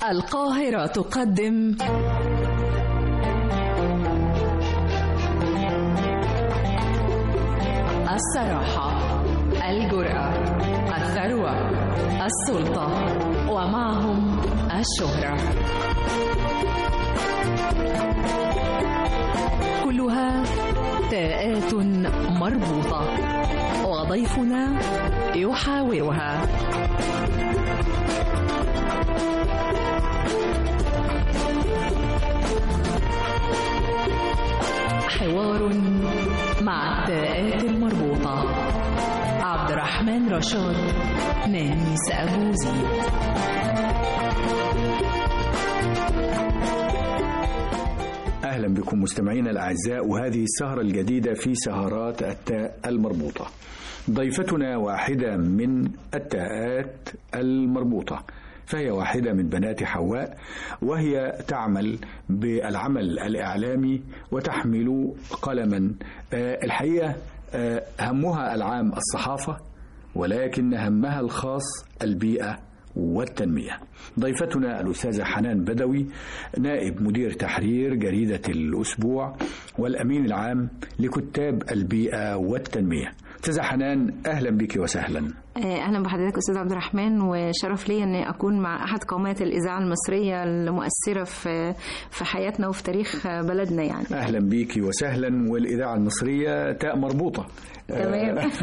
القاهرة تقدم الصراحة الجرأة الثروة السلطة ومعهم الشهرة كلها تاءات مربوطة وضيفنا يحاورها حوار مع التاءات المربوطة عبد الرحمن رشاد نانيس أبو زيد أهلا بكم مستمعينا الأعزاء وهذه السهرة الجديدة في سهرات التاء المربوطة ضيفتنا واحدة من التاءات المربوطة فهي واحدة من بنات حواء وهي تعمل بالعمل الإعلامي وتحمل قلما آه، الحقيقة آه، همها العام الصحافة ولكن همها الخاص البيئة والتنمية ضيفتنا الأستاذة حنان بدوي نائب مدير تحرير جريدة الأسبوع والأمين العام لكتاب البيئة والتنمية أستاذة حنان أهلا بك وسهلا اهلا بحضرتك استاذ عبد الرحمن وشرف لي اني اكون مع احد قامات الاذاعه المصريه المؤثره في في حياتنا وفي تاريخ بلدنا يعني أهلا بك وسهلا والإذاعة المصرية تاء مربوطة تمام. آه،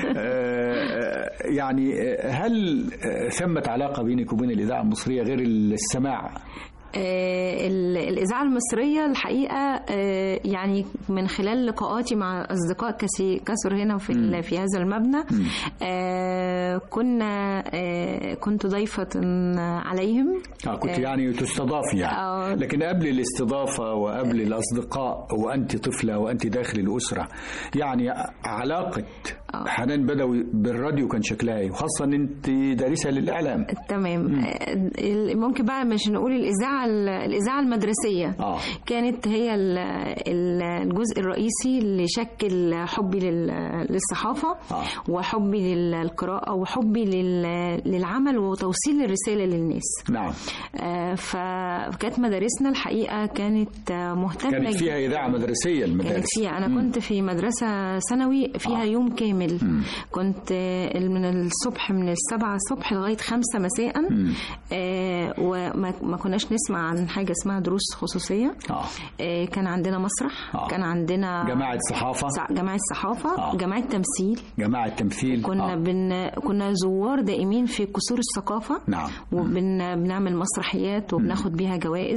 آه، يعني هل ثمة علاقة بينك وبين الإذاعة المصرية غير السماع آه، ال- الإذاعة المصرية الحقيقة آه، يعني من خلال لقاءاتي مع أصدقاء كسي- كثر هنا في ال- في هذا المبنى آه، كنا آه، كنت ضيفة عليهم آه كنت يعني تستضافي يعني آه. لكن قبل الاستضافة وقبل الأصدقاء وأنت طفلة وأنت داخل الأسرة يعني علاقة آه. حنان بدوي بالراديو كان شكلها إيه وخاصة أن أنت دارسة للإعلام تمام آه، ال- ممكن بقى مش نقول الإذاعة الإذاعة المدرسية آه. كانت هي ال- ال- الجزء الرئيسي اللي شكل حبي لل- للصحافة آه. وحبي للقراءة وحبي لل- للعمل وتوصيل الرسالة للناس نعم آه، فكانت مدارسنا الحقيقة كانت آه، مهتمة كانت فيها جداً. إذاعة مدرسية كانت المدارس فيها انا كنت في مدرسه ثانوي فيها آه. يوم كامل كنت آه، من الصبح من السبعة الصبح لغايه خمسة مساء آه، وما ما كناش نسمع عن حاجه اسمها دروس خصوصيه آه. آه، كان عندنا مسرح آه. كان عندنا جماعة صحافة صع- جماعه صحافه آه. جماعه تمثيل جماعة تمثيل كنا آه. بن كنا زوار دائمين في قصور الثقافه نعم وبنعمل مسرحيات وبناخد بيها جوائز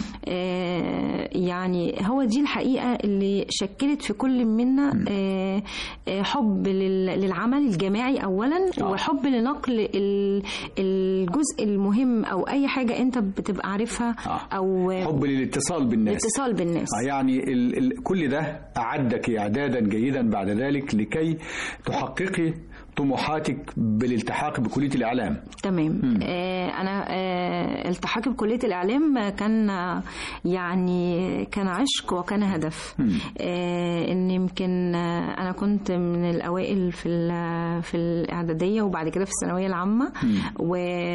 آه يعني هو دي الحقيقة اللي شكلت في كل منا آه آه حب لل- للعمل الجماعي أولا آه. وحب لنقل ال- الجزء المهم أو أي حاجة أنت بتبقى عارفها آه. أو حب للاتصال بالناس اتصال بالناس آه، يعني ال ال كل ده أعدك إعدادا جيدا بعد ذلك لكي تحققي طموحاتك بالالتحاق بكلية الإعلام تمام آه انا آه التحاقي بكليه الاعلام كان آه، يعني كان عشق وكان هدف آه ان يمكن آه انا كنت من الاوائل في ال- في الاعداديه وبعد كده في الثانويه العامه و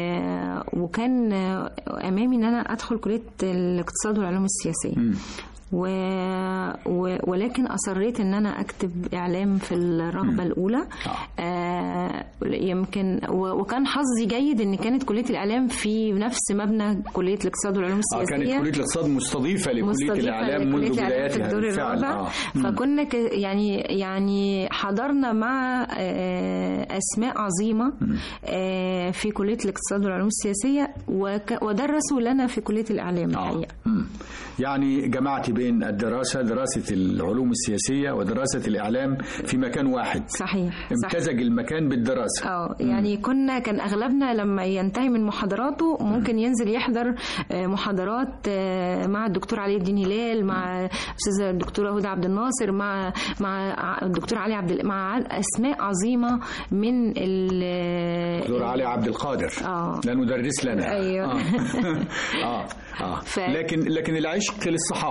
وكان آه، امامي ان انا ادخل كليه الاقتصاد والعلوم السياسيه و... و... ولكن اصريت ان انا اكتب اعلام في الرغبه الاولى آه يمكن و... وكان حظي جيد ان كانت كليه الاعلام في نفس مبنى كليه الاقتصاد والعلوم آه السياسيه كانت كلية الاقتصاد مستضيفة لكلية مستضيفة الإعلام لكلية منذ الإعلام في بدايتها الدور بالفعل الرابع آه. فكنا ك... يعني يعني حضرنا مع آه، اسماء عظيمه آه، في كليه الاقتصاد والعلوم السياسيه وك... ودرسوا لنا في كليه الاعلام الحقيقه مم. يعني جمعت بين الدراسة دراسة العلوم السياسية ودراسة الإعلام في مكان واحد صحيح صحيح امتزج المكان بالدراسة اه يعني كنا كان اغلبنا لما ينتهي من محاضراته ممكن ينزل يحضر آه، محاضرات آه، مع الدكتور علي الدين هلال مع استاذه الدكتوره هدى عبد الناصر مع مع ع- الدكتور علي عبد ال- مع اسماء عظيمه من ال دكتور علي عبد القادر آه. ده مدرس لنا أيوة. اه اه, آه. ف- لكن لكن العشق للصحافة للإعلام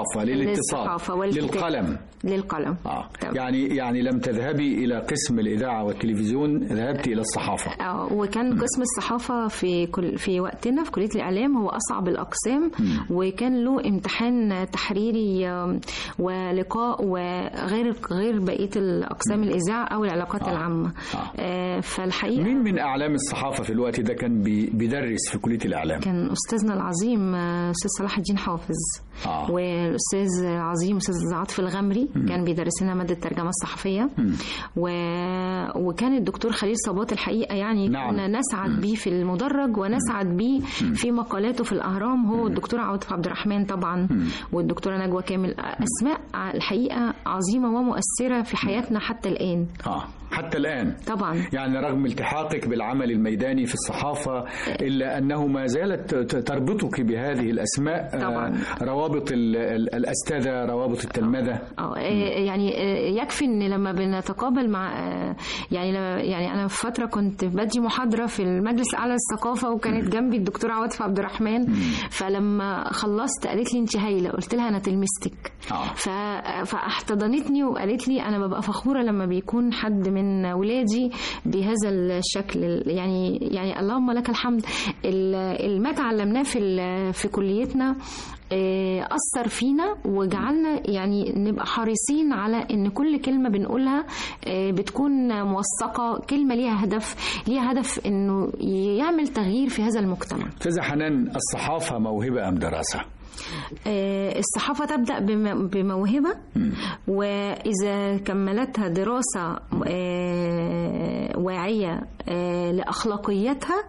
للاتصال للصحافة والكتاب. للقلم للقلم آه. طبعا. يعني يعني لم تذهبي الى قسم الاذاعه والتلفزيون ذهبت الى الصحافه اه وكان قسم الصحافه في كل في وقتنا في كليه الاعلام هو اصعب الاقسام وكان له امتحان تحريري آم، ولقاء وغير غير بقيه الاقسام الاذاعه او العلاقات آه. العامه آه. آه، فالحقيقه مين من اعلام الصحافه في الوقت ده كان بي- بيدرس في كليه الاعلام كان استاذنا العظيم آه، استاذ صلاح الدين حافظ آه. والاستاذ العظيم استاذ عاطف الغمري كان بيدرس لنا ماده الترجمه الصحفيه و... وكان الدكتور خليل صباط الحقيقه يعني نعم. كنا نسعد بيه في المدرج ونسعد بيه في مقالاته في الاهرام هو الدكتور عاطف عبد الرحمن طبعا والدكتوره نجوى كامل اسماء الحقيقه عظيمه ومؤثره في حياتنا حتى الان اه حتى الان طبعا يعني رغم التحاقك بالعمل الميداني في الصحافة إلا أنه ما زالت ت- تربطك بهذه الأسماء آه، طبعاً. روابط ال- ال- الأستاذة روابط التلمذة اه آه، يعني آه، يكفي ان لما بنتقابل مع آه، يعني لما يعني انا في فتره كنت بدي محاضره في المجلس الاعلى للثقافه وكانت جنبي الدكتوره عواطف عبد الرحمن فلما خلصت قالت لي انت هايله قلت لها انا تلمستك آه. ف- فاحتضنتني وقالت لي انا ببقى فخوره لما بيكون حد من ولادي بهذا الشكل يعني يعني اللهم لك الحمد ال- ال- ما تعلمناه في ال- في كليتنا آه، أثر فينا وجعلنا يعني نبقى حريصين على إن كل كلمة بنقولها آه، بتكون موثقة كلمة ليها هدف ليها هدف إنه يعمل تغيير في هذا المجتمع أستاذة حنان الصحافة موهبة أم دراسة؟ آه، الصحافة تبدأ بم- بموهبة وإذا كملتها دراسة آه، واعية آه، لأخلاقياتها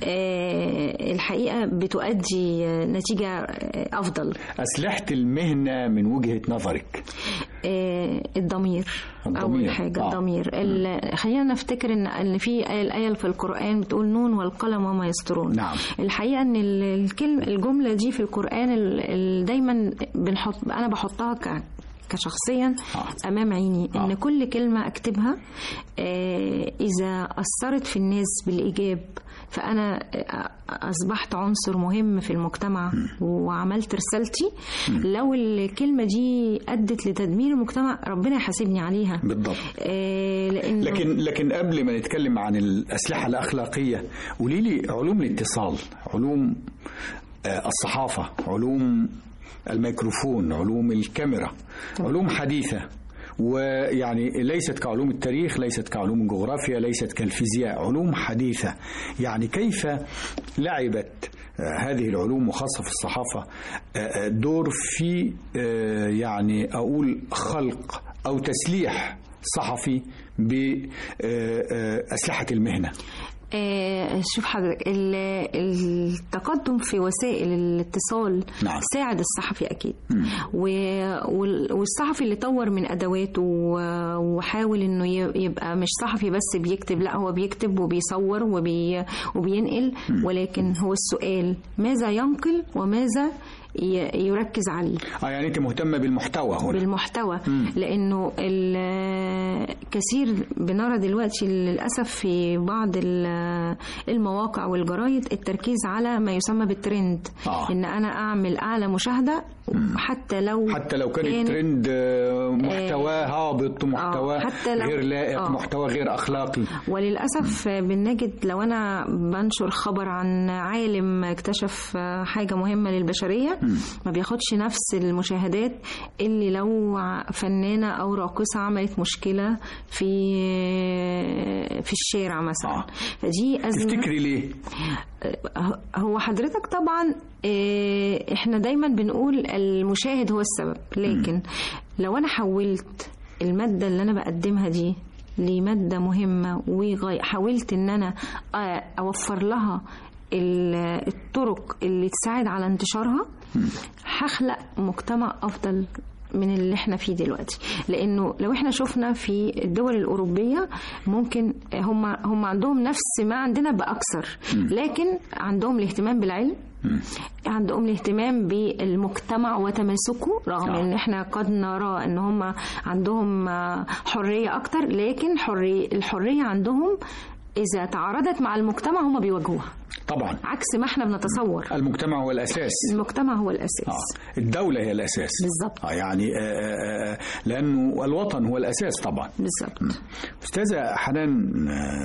آه، الحقيقة بتؤدي آه، نتيجة آه، أفضل أسلحة المهنة من وجهة نظرك آه، الضمير الضمير. أول حاجة آه. الضمير ال- خلينا نفتكر إن إن في آية- الآية في القرآن بتقول نون والقلم وما يسطرون نعم. الحقيقة إن ال- الكلمة الجملة دي في القرآن ال- ال- دايما بنحط أنا بحطها ك كشخصيا آه. امام عيني ان آه. كل كلمه اكتبها آه، اذا اثرت في الناس بالايجاب فانا آه، اصبحت عنصر مهم في المجتمع وعملت رسالتي لو الكلمه دي ادت لتدمير المجتمع ربنا يحاسبني عليها بالضبط آه، لانه لكن لكن قبل ما نتكلم عن الأسلحة الأخلاقية قولي لي علوم الاتصال علوم آه، الصحافة علوم الميكروفون علوم الكاميرا علوم حديثة ويعني ليست كعلوم التاريخ ليست كعلوم الجغرافيا ليست كالفيزياء علوم حديثة يعني كيف لعبت آه، هذه العلوم وخاصة في الصحافة آه، آه، دور في آه، يعني أقول خلق أو تسليح صحفي بأسلحة المهنة آه، شوف حضرتك ال- التقدم في وسائل الاتصال نعم. ساعد الصحفي اكيد و- وال- والصحفي اللي طور من ادواته و- وحاول انه ي- يبقى مش صحفي بس بيكتب لا هو بيكتب وبيصور وبي وبينقل ولكن هو السؤال ماذا ينقل وماذا ي- يركز عليه اه يعني انت مهتمه بالمحتوى هنا بالمحتوى لانه ال- كثير بنرى دلوقتي للاسف في بعض ال- المواقع والجرايد التركيز على ما يسمى بالترند آه. ان انا اعمل اعلى مشاهده حتى لو حتى لو كان كانت- الترند آه، محتواه هابط محتواه آه، حتى لو- غير لائق آه. محتوى غير اخلاقي وللأسف بنجد لو أنا بنشر خبر عن عالم اكتشف حاجة مهمة للبشرية ما بياخدش نفس المشاهدات اللي لو فنانة أو راقصة عملت مشكلة في في الشارع مثلا آه. فدي أزمة تفتكري ليه هو حضرتك طبعا آه، احنا دايما بنقول المشاهد هو السبب لكن لو انا حولت المادة اللي انا بقدمها دي لمادة مهمة وحاولت ان انا آه، اوفر لها ال- الطرق اللي تساعد على انتشارها هخلق مجتمع افضل من اللي احنا فيه دلوقتي لانه لو احنا شفنا في الدول الاوروبيه ممكن هم هم عندهم نفس ما عندنا باكثر لكن عندهم الاهتمام بالعلم عندهم الاهتمام بالمجتمع وتماسكه رغم آه. ان احنا قد نرى ان هم عندهم حريه اكتر لكن حريه الحريه عندهم اذا تعارضت مع المجتمع هم بيواجهوها طبعا عكس ما احنا بنتصور المجتمع هو الاساس المجتمع هو الاساس آه. الدولة هي الأساس بالظبط. آه يعني آه آه آه لأنه الوطن هو الأساس طبعا بالظبط أستاذة حنان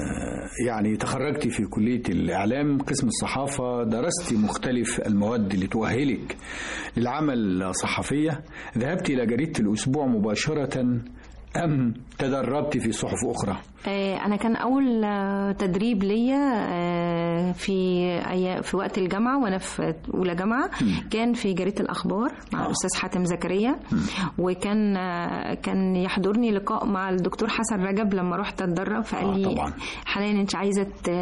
آه، يعني تخرجتي في كلية الإعلام قسم الصحافة درست مختلف المواد اللي تؤهلك للعمل صحفية ذهبت إلى جريدة الأسبوع مباشرة أم تدربت في صحف أخرى آه، انا كان اول آه، تدريب ليا آه، في أي- في وقت الجامعه وانا في اولى جامعه كان في جريده الاخبار مع الاستاذ حاتم زكريا وكان آه، كان يحضرني لقاء مع الدكتور حسن رجب لما رحت اتدرب فقال آه، لي طبعاً. حنان انت عايزه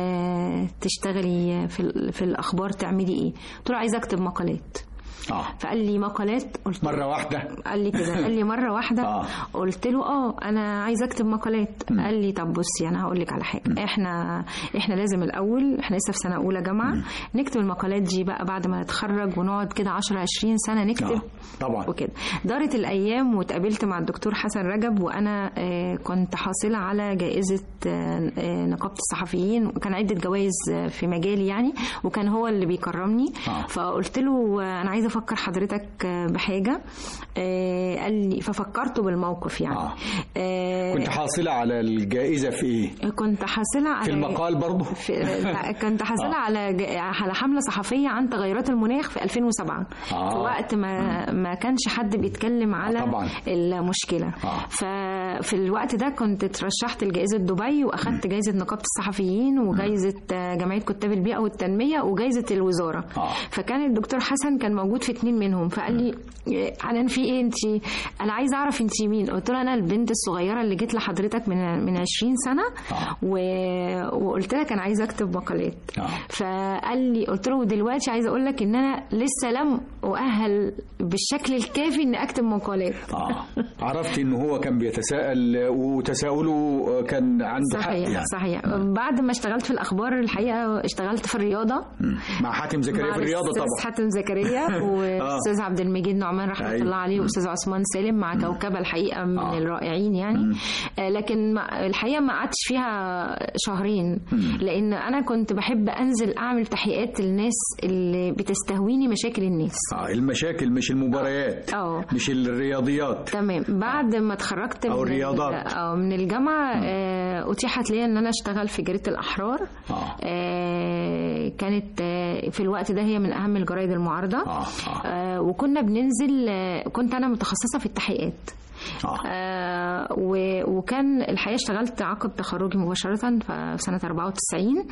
ت- تشتغلي في ال- في الاخبار تعملي ايه قلت له عايزه اكتب مقالات آه فقال لي مقالات قلت له مرة واحدة قال لي كده قال لي مره واحده آه. قلت له اه انا عايزه اكتب مقالات قال لي طب بصي انا هقول لك على حاجه احنا احنا لازم الاول احنا لسه في سنه اولى جامعه نكتب المقالات دي بقى بعد ما نتخرج ونقعد كده 10 20 سنه نكتب آه طبعا وكده دارت الايام واتقابلت مع الدكتور حسن رجب وانا آه، كنت حاصله على جائزه آه، آه، نقابه الصحفيين وكان عده جوائز آه، في مجالي يعني وكان هو اللي بيكرمني آه. فقلت له آه، انا عايزه افكر حضرتك آه، بحاجه آه، قال لي ففكرته بالموقف يعني آه. آه، كنت حاصلة على الجائزة في إيه؟ كنت حاصله على في المقال برضه؟ في لا، كنت حاصله آه. على ج- على حمله صحفيه عن تغيرات المناخ في 2007 آه. في وقت ما ما كانش حد بيتكلم على طبعاً. المشكله آه. ففي الوقت ده كنت ترشحت لجائزه دبي واخدت جائزه نقابه الصحفيين وجائزه آه، جمعيه كتاب البيئه والتنميه وجائزه الوزاره آه. فكان الدكتور حسن كان موجود في اتنين منهم فقال لي إيه، حنان في ايه انت انا عايزه اعرف انت مين قلت له انا البنت الصغيره اللي جيت لحضرتك من من 20 سنه آه. و... وقلت لك انا عايزه اكتب مقالات آه. فقال لي قلت له دلوقتي عايزه اقول لك ان انا لسه لم اؤهل بالشكل الكافي اني اكتب مقالات آه عرفت إنه هو كان بيتساءل وتساؤله كان عنده حق صحيح يعني صحيح بعد ما اشتغلت في الاخبار الحقيقه اشتغلت في الرياضه مم. مع حاتم زكريا مع في الرياضة الأستاذ طبعا حاتم زكريا والاستاذ عبد المجيد نعمان رحمه أيوة. الله عليه والاستاذ عثمان سالم مع كوكبه الحقيقه من آه. الرائعين يعني آه، لكن ما- الحقيقه ما قعدتش فيها شهرين لان انا كنت بحب انزل اعمل تحقيقات للناس اللي بتستهويني مشاكل الناس آه المشاكل مش المباريات اه مش الرياضيات تمام بعد ما اتخرجت أو من الرياضات. ال- اه من الجامعه آه، اتيحت لي ان انا اشتغل في جريده الاحرار آه. آه، كانت آه، في الوقت ده هي من اهم الجرايد المعارضه آه آه آه، وكنا بننزل آه، كنت انا متخصصه في التحقيقات آه آه، و- وكان الحقيقه اشتغلت عقب تخرجي مباشره في سنه 94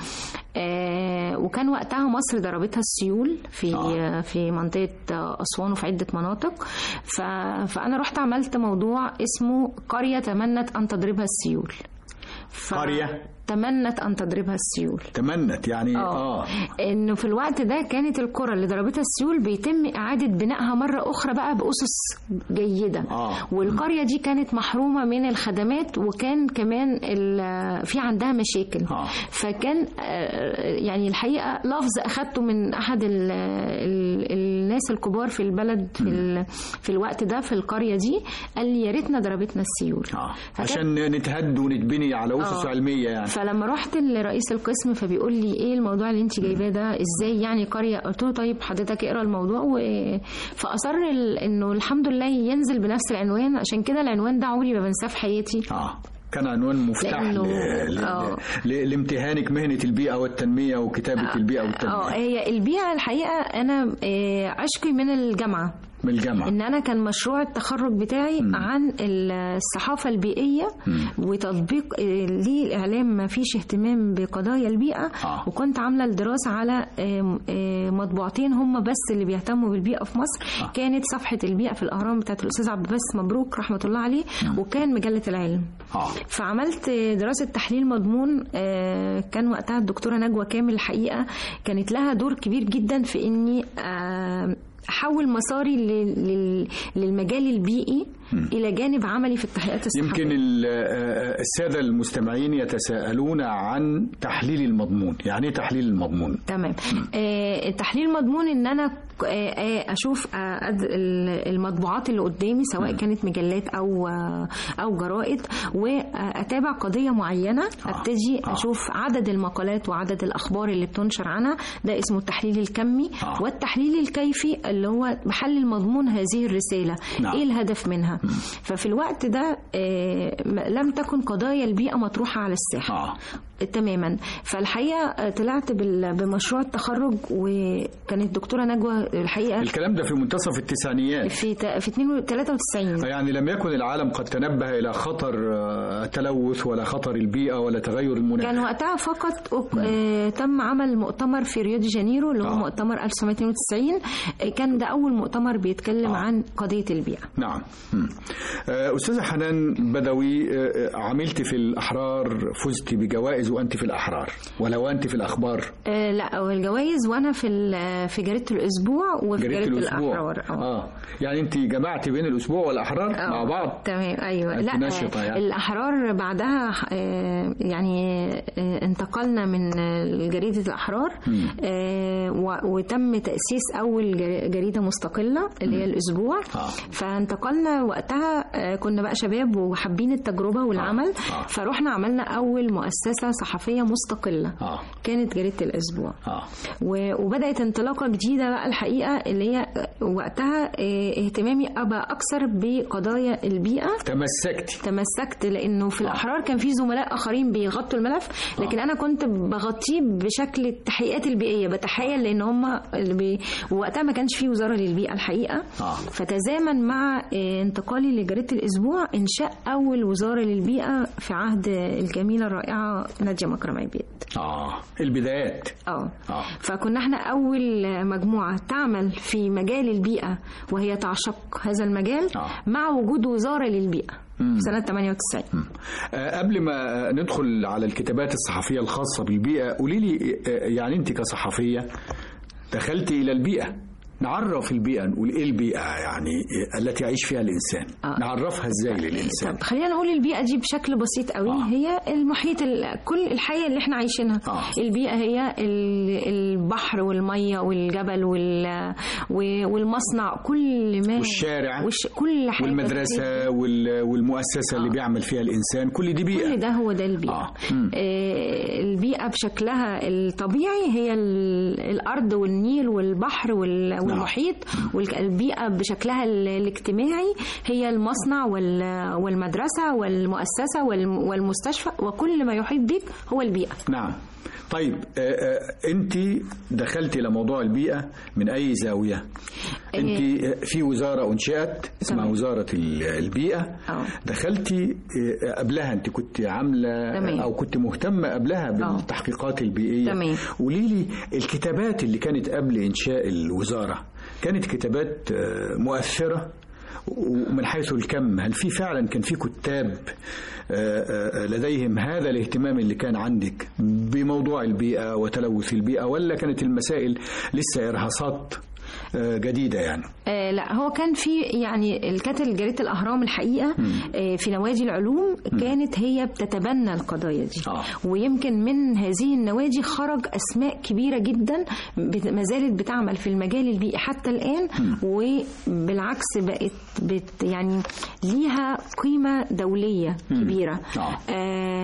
آه، وكان وقتها مصر ضربتها السيول في آه. في منطقه اسوان وفي عده مناطق ف- فانا رحت عملت موضوع اسمه قريه تمنت ان تضربها السيول ف- قرية؟ تمنت ان تضربها السيول تمنت يعني اه آه انه في الوقت ده كانت القرى اللي ضربتها السيول بيتم اعاده بنائها مره اخرى بقى باسس جيده آه. والقريه دي كانت محرومه من الخدمات وكان كمان ال- في عندها مشاكل آه. فكان آه، يعني الحقيقه لفظ اخدته من احد ال ال الناس الكبار في البلد في, ال في الوقت ده في القريه دي قال لي يا ريتنا ضربتنا السيول آه فكان- عشان نتهد ونتبني على أسس آه. علمية يعني فلما رحت لرئيس القسم فبيقول لي ايه الموضوع اللي انت جايباه ده ازاي يعني قريه قلت له طيب حضرتك اقرا الموضوع و... فاصر ال- انه الحمد لله ينزل بنفس العنوان عشان كده العنوان ده عمري ما بنساه في حياتي آه كان عنوان مفتاح ل... لأنه- ل... آه. ل... لامتهانك مهنة البيئة والتنمية وكتابة البيئة اه والتنمية هي البيئه الحقيقه انا آه، عشقي من الجامعه من الجامعة ان انا كان مشروع التخرج بتاعي عن الصحافه البيئيه وتطبيق آه، للاعلام ما فيش اهتمام بقضايا البيئه آه. وكنت عامله الدراسه على آم، آه، مطبوعتين هم بس اللي بيهتموا بالبيئه في مصر آه. كانت صفحه البيئه في الاهرام بتاعت الاستاذ عبد الباسط مبروك رحمه الله عليه وكان مجله العلم آه فعملت دراسة تحليل مضمون آه، كان وقتها الدكتورة نجوى كامل الحقيقة كانت لها دور كبير جدا في إني آه، أحول مساري لل- لل- للمجال البيئي إلى جانب عملي في التحقيقات الصحفية يمكن ال- آه، السادة المستمعين يتساءلون عن تحليل المضمون يعني ايه تحليل المضمون تمام آه، التحليل المضمون ان انا آه، آه، اشوف آه، أد- ال- المطبوعات اللي قدامي سواء كانت مجلات او آه، او جرائد واتابع قضيه معينه ابتدي آه. اشوف عدد المقالات وعدد الاخبار اللي بتنشر عنها ده اسمه التحليل الكمي آه. والتحليل الكيفي اللي هو بحلل مضمون هذه الرساله نعم. ايه الهدف منها ففي الوقت ده آه، م- لم تكن قضايا البيئه مطروحه على الساحه اه تماما فالحقيقه آه، طلعت بال- بمشروع التخرج وكانت الدكتوره نجوى الحقيقه الكلام ده في منتصف التسعينيات في ت- في 92 93 يعني لم يكن العالم قد تنبه إلى خطر آه، التلوث ولا خطر البيئة ولا تغير المناخ كان وقتها فقط أك- آه، تم عمل مؤتمر في ريو دي جانيرو اللي هو آه. مؤتمر 1992 آه، كان ده أول مؤتمر بيتكلم آه. عن قضية البيئة نعم مم. آه، أستاذة حنان بدوي آه، آه، عملت في الأحرار فزت بجوائز وأنت في الأحرار ولو أنت في الأخبار آه، لا هو الجوائز وأنا في ال- في جريدة الأسبوع وفي جريدة جريدة الأسبوع الأحرار آه. آه يعني أنت جمعت بين الأسبوع والأحرار آه، مع بعض تمام ايوه أنت لا ناشطة آه، يعني. الاحرار بعدها آه، يعني آه، انتقلنا من آه، جريده الاحرار آه، و- وتم تاسيس اول جر- جريده مستقله اللي هي الاسبوع آه. فانتقلنا وقتها آه، كنا بقى شباب وحابين التجربه والعمل آه. فروحنا عملنا اول مؤسسه صحفيه مستقله آه. كانت جريده الاسبوع آه و- وبدات انطلاقه جديده بقى الحقيقه اللي هي وقتها آه، اهتمامي ابقى اكثر بقضايا البيئه تمسكت تمسكت لانه في الاحرار كان في زملاء اخرين بيغطوا الملف لكن انا كنت بغطيه بشكل التحقيقات البيئيه بتحايل لان هم اللي بي... وقتها ما كانش في وزاره للبيئه الحقيقه آه. فتزامن مع آه، انتقالي لجريده الاسبوع انشاء اول وزاره للبيئه في عهد الجميله الرائعه ناديه مكرم عبيد آه البدايات اه آه. فكنا احنا اول مجموعه تعمل في مجال البيئه وهي تعشق هذا المجال آه. مع وجود وزاره للبيئه في سنه 98 آه، قبل ما ندخل على الكتابات الصحفية الخاصة بالبيئة قولي لي آه، يعني أنت كصحفية دخلت إلى البيئة نعرف البيئة نقول إيه البيئة يعني آه، التي يعيش فيها الإنسان آه. نعرفها إزاي للإنسان طب خلينا نقول البيئة دي بشكل بسيط قوي آه. آه. هي المحيط ال- كل الحياة اللي احنا عايشينها آه. البيئة هي ال- البحر والمية والجبل وال و- والمصنع كل ما والشارع وش كل حاجة والمدرسة وال- والمؤسسة اللي بيعمل فيها الإنسان كل دي كل بيئة ده هو ده البيئة آه. آه. مم. البيئة بشكلها الطبيعي هي ال- الأرض والنيل والبحر وال- والمحيط والبيئة بشكلها ال- الاجتماعي هي المصنع وال- والمدرسة والمؤسسة والم- والمستشفى وكل ما يحيط بك هو البيئة نعم طيب أنت دخلت إلى موضوع البيئة من أي زاوية أنت في وزارة أنشئت اسمها تمام. وزارة ال- البيئة آه. دخلتي آه، قبلها أنت كنت عاملة تمام. أو كنت مهتمة قبلها بالتحقيقات البيئية تمام. قولي لي الكتابات اللي كانت قبل إنشاء الوزارة كانت كتابات آه، مؤثرة ومن حيث الكم هل في فعلا كان في كتاب آه، آه، لديهم هذا الاهتمام اللي كان عندك بموضوع البيئة وتلوث البيئة ولا كانت المسائل لسه إرهاصات آه، جديدة يعني آه لا هو كان في يعني الكاتل جريدة الأهرام الحقيقة آه في نوادي العلوم كانت هي بتتبنى القضايا دي آه. ويمكن من هذه النوادي خرج أسماء كبيرة جدا بت- ما زالت بتعمل في المجال البيئي حتى الآن وبالعكس بقت بت يعني ليها قيمة دولية كبيرة آه.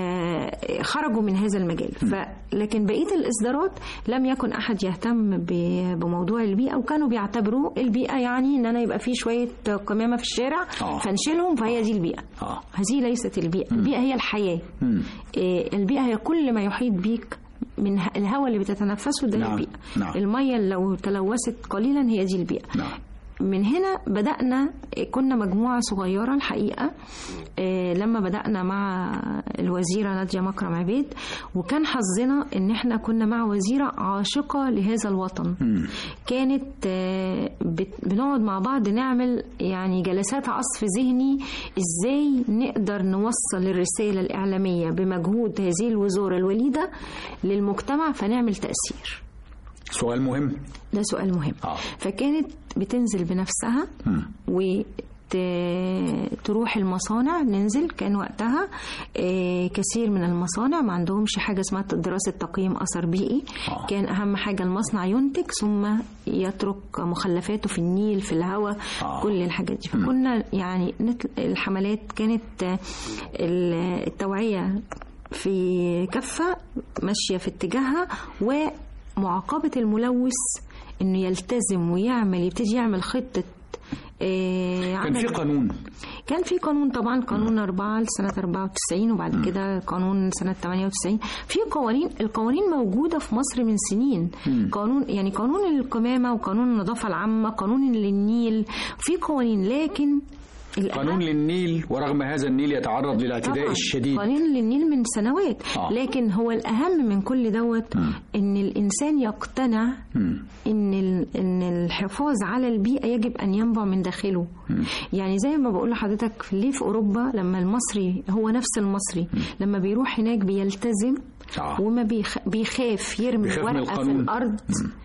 آه، خرجوا من هذا المجال ف لكن بقيه الاصدارات لم يكن احد يهتم ب- بموضوع البيئه وكانوا بيعتبروا البيئه يعني ان انا يبقى في شويه قمامه في الشارع آه. فنشيلهم فهي دي البيئه آه. هذه ليست البيئه البيئه هي الحياه مم. آه، البيئه هي كل ما يحيط بيك من ه- الهواء اللي بتتنفسه ده نعم، البيئه نعم. الميه لو تلوثت قليلا هي دي البيئه نعم من هنا بدأنا كنا مجموعة صغيرة الحقيقة آه، لما بدأنا مع الوزيرة نادية مكرم عبيد وكان حظنا ان احنا كنا مع وزيرة عاشقة لهذا الوطن كانت آه، بت- بنقعد مع بعض نعمل يعني جلسات عصف ذهني ازاي نقدر نوصل الرسالة الإعلامية بمجهود هذه الوزارة الوليدة للمجتمع فنعمل تأثير سؤال مهم ده سؤال مهم آه. فكانت بتنزل بنفسها ت- تروح المصانع ننزل كان وقتها آه، كثير من المصانع ما عندهمش حاجه اسمها دراسه تقييم اثر بيئي آه. كان اهم حاجه المصنع ينتج ثم يترك مخلفاته في النيل في الهواء آه. كل الحاجات دي فكنا يعني نت- الحملات كانت آه، ال- التوعيه في كفه ماشيه في اتجاهها ومعاقبه الملوث انه يلتزم ويعمل يبتدي يعمل خطه آه، كان عمل- في قانون كان في قانون طبعا قانون 4 لسنة 94 وبعد كده قانون سنة 98 في قوانين القوانين موجودة في مصر من سنين قانون يعني قانون القمامة وقانون النظافة العامة قانون للنيل في قوانين لكن الأهم- قانون للنيل ورغم هذا النيل يتعرض للاعتداء طبعاً الشديد قانون للنيل من سنوات آه. لكن هو الأهم من كل دوت إن الإنسان يقتنع مم. ان ال- ان الحفاظ على البيئه يجب ان ينبع من داخله يعني زي ما بقول لحضرتك ليه في اوروبا لما المصري هو نفس المصري لما بيروح هناك بيلتزم آه. وما بيخ... بيخاف يرمي بيخاف من ورقه في القانون. الارض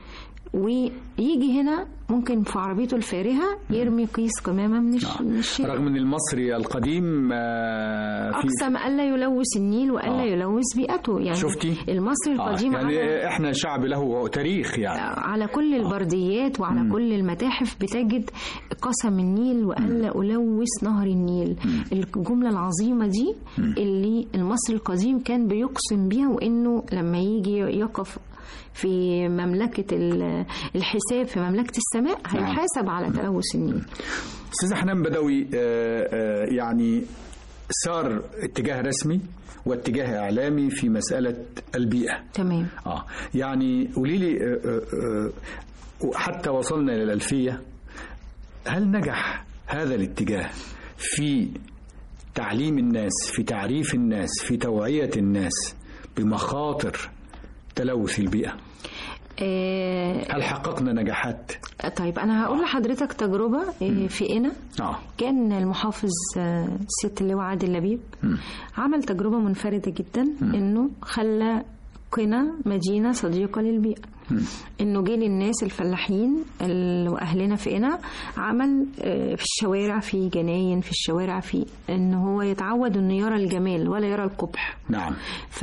ويجي هنا ممكن في عربيته الفارهه يرمي كيس قمامه من الش... من الشارع رغم ان المصري القديم آه، في اقسم الا يلوث النيل والا آه. يلوث بيئته يعني شفتي؟ المصري آه، القديم على يعني احنا شعب له تاريخ يعني على كل البرديات وعلى كل المتاحف بتجد قسم النيل والا الوث نهر النيل الجمله العظيمه دي اللي المصري القديم كان بيقسم بيها وانه لما يجي يقف في مملكة ال- الحساب في مملكة السماء هيحاسب على تلوث النيل استاذ حنان بدوي آه، آه، يعني صار اتجاه رسمي واتجاه اعلامي في مساله البيئه تمام اه يعني قولي لي آه، آه، آه، حتى وصلنا الى الالفيه هل نجح هذا الاتجاه في تعليم الناس في تعريف الناس في توعيه الناس بمخاطر تلوث البيئه آه هل حققنا نجاحات طيب أنا هقول لحضرتك تجربة آه، في قنا اه كان المحافظ آه، سيادة اللواء عادل لبيب عمل تجربة منفردة جدا انه خلى قنا مدينة صديقة للبيئة انه جه للناس الفلاحين ال- واهلنا في قنا عمل آه، في الشوارع في جناين في الشوارع في ان هو يتعود انه يرى الجمال ولا يرى القبح نعم